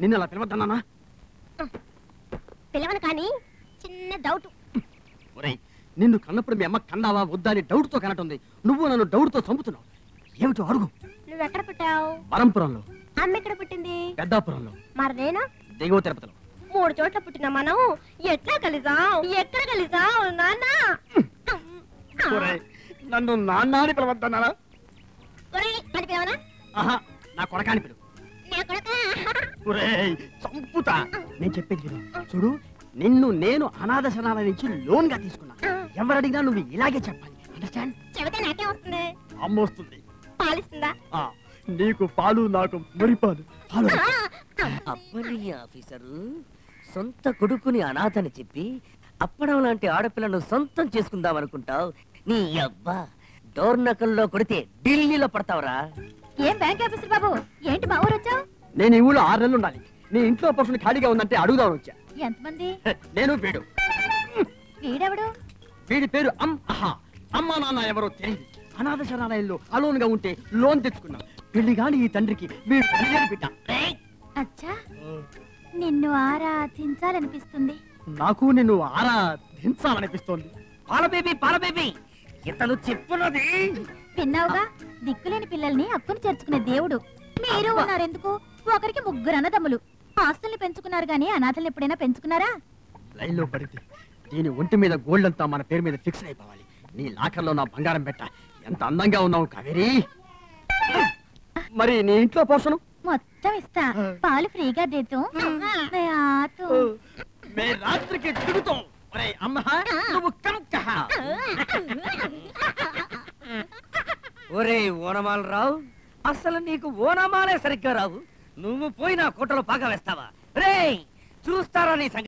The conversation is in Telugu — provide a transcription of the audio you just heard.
నిన్ను అలా పిలవద్దన్నానా పిలవను కానీ చిన్న డౌట్ ఒరేయ్ నిన్ను కన్నప్పుడు మీ అమ్మ కన్నావా వద్దా అని డౌట్తో కనటుంది నువ్వు నన్ను డౌట్తో చంపుతున్నావు ఏమిటో అడుగు నువ్వు ఎక్కడ పుట్టావు వరంపురంలో అమ్మ ఎక్కడ పుట్టింది పెద్దాపురంలో మరి నేను దిగువ తిరుపతిలో మూడు చోట్ల పుట్టిన మనం ఎట్లా కలిసాం ఎక్కడ కలిసాం నాన్న ఒరేయ్, నన్ను నాన్నాని పిలవద్దన్నానా ఒరేయ్, అది పిలవనా ఆహా నా కొడకాని పిలువు నా కొడుక ఒరేయ్, చంపుతా నేను చెప్పేది విను. చూడు నిన్ను నేను అనాథ శరణాలయం నుంచి లోన్ గా తీసుకున్నా ఎవరు అడిగినా నువ్వు ఇలాగే చెప్పాలి అండర్స్టాండ్ చెబితే నాకేం వస్తుంది అమ్మొస్తుంది పాలిస్తుందా ఆ, నీకు పాలు నాకు మురిపాలు పాలు అబ్బని ఆఫీసరు సొంత కొడుకుని అనాథని చెప్పి అప్పడం లాంటి ఆడపిల్లను సొంతం చేసుకుందాం అనుకుంటావు నీ అబ్బా డోర్నకల్లో కొడితే ఢిల్లీలో పడతావురా ఏం బ్యాంక్ ఆఫీసర్ బాబు ఏంటి మా ఊరు వచ్చావు నేను ఈ ఊళ్ళో ఆరు నెలలు ఉండాలి నీ ఇంట్లో పర్సన్ ఖాళీగా ఉందంటే అడుగుదామని వచ్చా ఎంతమంది హె, నేను వీడు వీడెవడు వీడి పేరు అమ్ అహా అమ్మా నాన్న ఎవరో తెలియదు అనాథ శరణాలయంలో అలోన్ గా ఉంటే లోన్ తెచ్చుకున్నా పెళ్లి గాని ఈ తండ్రికి వీడు తల్లి బిడ్డ ఏయ్! అచ్చా నిన్ను ఆరాధించాలనిపిస్తుంది నాకు నిన్ను ఆరాధించాలనిపిస్తోంది పాల బేబీ పాల బేబీ ఇతను చెప్పున్నది విన్నావుగా దిక్కులేని పిల్లల్ని అక్కును చేర్చుకునే దేవుడు మీరు ఉన్నారెందుకు ఒకరికి ముగ్గురు అన్నదమ్ములు ఆస్తుల్ని పెంచుకున్నారు గానీ అనాథల్ని ఎప్పుడైనా పెంచుకున్నారా లైన్ లో పడితే దీని ఒంటి మీద గోల్డ్ అంతా మన పేరు మీద ఫిక్స్ అయిపోవాలి నీ లాకర్లో నా బంగారం పెట్ట ఎంత అందంగా ఉన్నావు కావేరి మరి నీ ఇంట్లో పోషణం మొత్తం ఇస్తా పాలు ఫ్రీగా దేతూ మే ఆతూ. మే రాత్రికి తిరుగుతాం ఒరే అమ్మ నువ్వు కంక ఒరే ఓనమాల రావు అసలు నీకు ఓనమాలే సరిగ్గా రావు నువ్వు పోయి నా కోటలో పాక వేస్తావా రే చూస్తారా నీ సంగతి